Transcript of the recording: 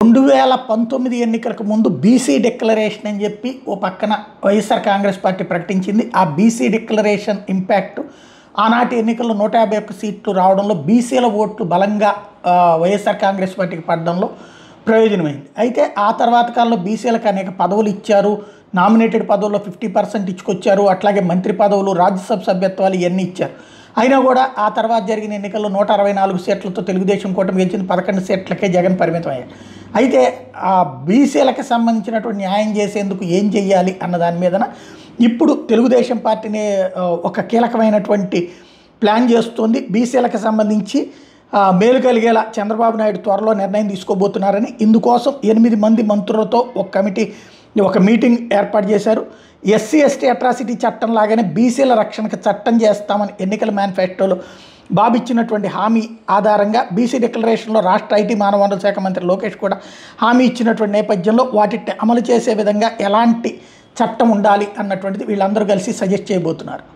రెండు వేల పంతొమ్మిది ఎన్నికలకు ముందు బీసీ డిక్లరేషన్ అని చెప్పి ఓ పక్కన వైఎస్ఆర్ కాంగ్రెస్ పార్టీ ప్రకటించింది ఆ బీసీ డిక్లరేషన్ ఇంపాక్ట్ ఆనాటి ఎన్నికల్లో నూట యాభై ఒక్క సీట్లు రావడంలో బీసీల ఓట్లు బలంగా ఆ, వైఎస్ఆర్ కాంగ్రెస్ పార్టీకి పడడంలో ప్రయోజనమైంది అయితే ఆ తర్వాత కాలంలో బీసీలకు అనేక పదవులు ఇచ్చారు నామినేటెడ్ పదవుల్లో ఫిఫ్టీ పర్సెంట్ ఇచ్చుకొచ్చారు అట్లాగే మంత్రి పదవులు రాజ్యసభ సభ్యత్వాలు ఇవన్నీ ఇచ్చారు అయినా కూడా ఆ తర్వాత జరిగిన ఎన్నికల్లో నూట అరవై నాలుగు సీట్లతో తెలుగుదేశం కూటమి గెలిచింది పదకొండు సీట్లకే జగన్ పరిమితం అయ్యారు అయితే ఆ బీసీలకు సంబంధించినటువంటి న్యాయం చేసేందుకు ఏం చెయ్యాలి అన్న దాని మీదన ఇప్పుడు తెలుగుదేశం పార్టీని ఆ, ఒక కీలకమైనటువంటి ప్లాన్ చేస్తోంది బీసీలకు సంబంధించి ఆ, మేలు కలిగేలా చంద్రబాబు నాయుడు త్వరలో నిర్ణయం తీసుకోబోతున్నారని ఇందుకోసం ఎనిమిది మంది మంత్రులతో ఒక కమిటీ ఒక మీటింగ్ ఏర్పాటు చేశారు ఎస్సీ ఎస్టీ అట్రాసిటీ చట్టం లాగానే బీసీల రక్షణకు చట్టం చేస్తామని ఎన్నికల మేనిఫెస్టోలో బాబు ఇచ్చినటువంటి హామీ ఆధారంగా బీసీ డిక్లరేషన్లో రాష్ట్ర ఐటీ మానవ వనరుల శాఖ మంత్రి లోకేష్ కూడా హామీ ఇచ్చినటువంటి నేపథ్యంలో వాటిని అమలు చేసే విధంగా ఎలాంటి చట్టం ఉండాలి అన్నటువంటిది వీళ్ళందరూ కలిసి సజెస్ట్ చేయబోతున్నారు